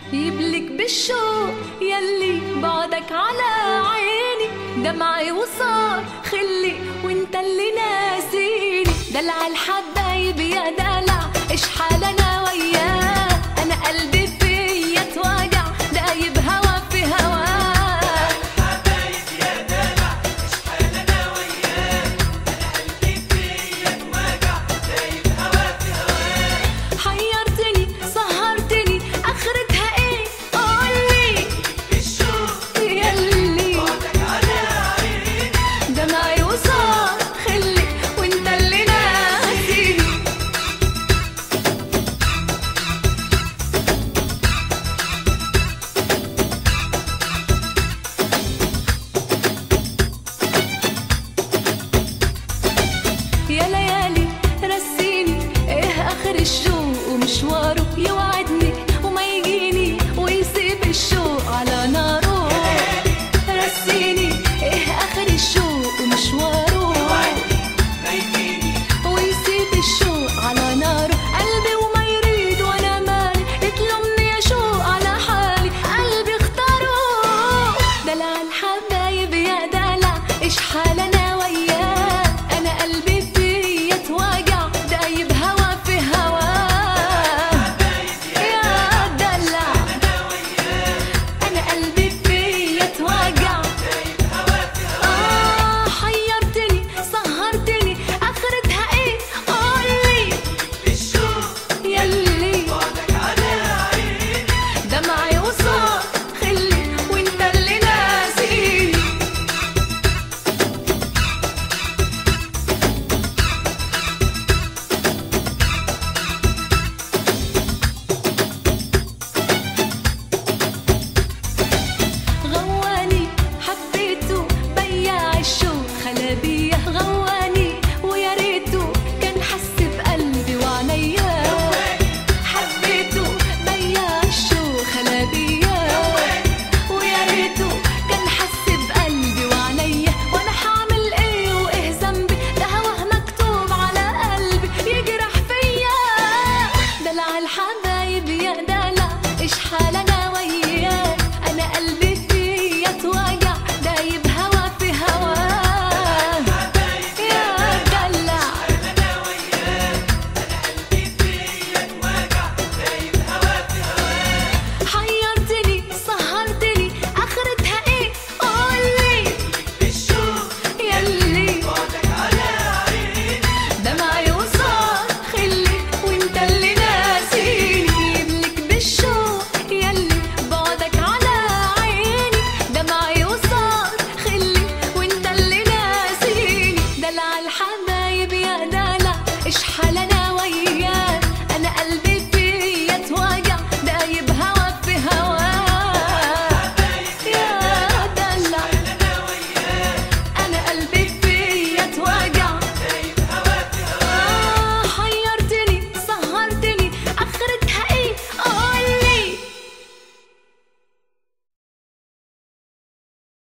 يبلك بالشوق يلي بعدك على عيني دمعي وصار خلي وانت اللي ناسيني دلع الحبايب يا دلع ايش حالنا وياه انا قلبي فيا توجع دايب هوا في هواه حيرتني سهرتني اخرتها ايه قولي يلي دمعي وصار خلي وانت اللي ناسيني يا